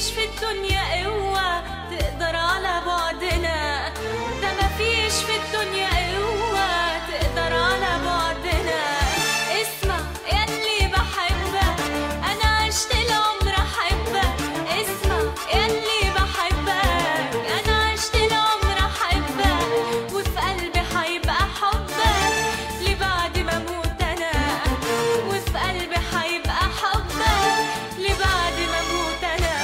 في الدنيا قوة تقدر على بعدنا ده مفيش في الدنيا قوة تقدر على بعدنا اسمع ياللي بحبك أنا عشت العمر أحبك اسمع ياللي بحبك أنا عشت العمر أحبك وفي قلبي هيبقى حبك لبعد ما أموت أنا وفي قلبي هيبقى حبك لبعد ما أموت أنا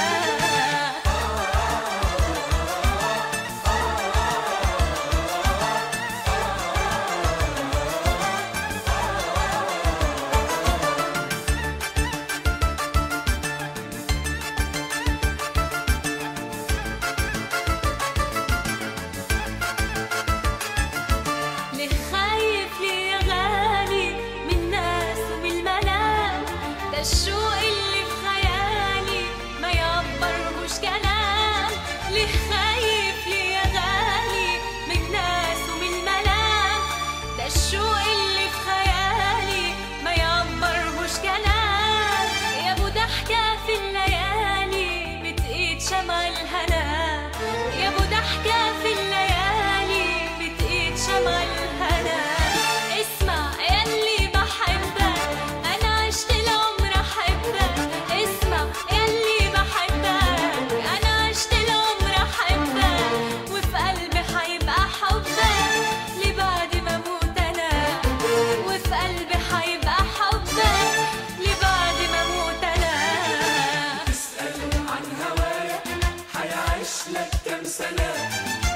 ليه خايف ليه يا غالي من الناس ومن المنام ده الشوق اللي في خيالي ما يعبرهوش كلام ليه خايف ليه يا غالي من الناس ومن المنام ده الشوق اللي في خيالي ما يعبرهوش كلام يا ابو ضحكة في الليالي بتقيد شمع الهنا يا ابو ضحكة في الليالي بتقيد شمع الهنا اسمع ياللي بحبك انا عشت العمر احبك اسمع ياللي بحبك انا عشت العمر احبك وفي قلبي هيبقى حبك لبعد ما اموت انا وفي قلبي هيبقى حبك لبعد ما اموت انا تسأل عن هوايا حيعيش لك كام سنة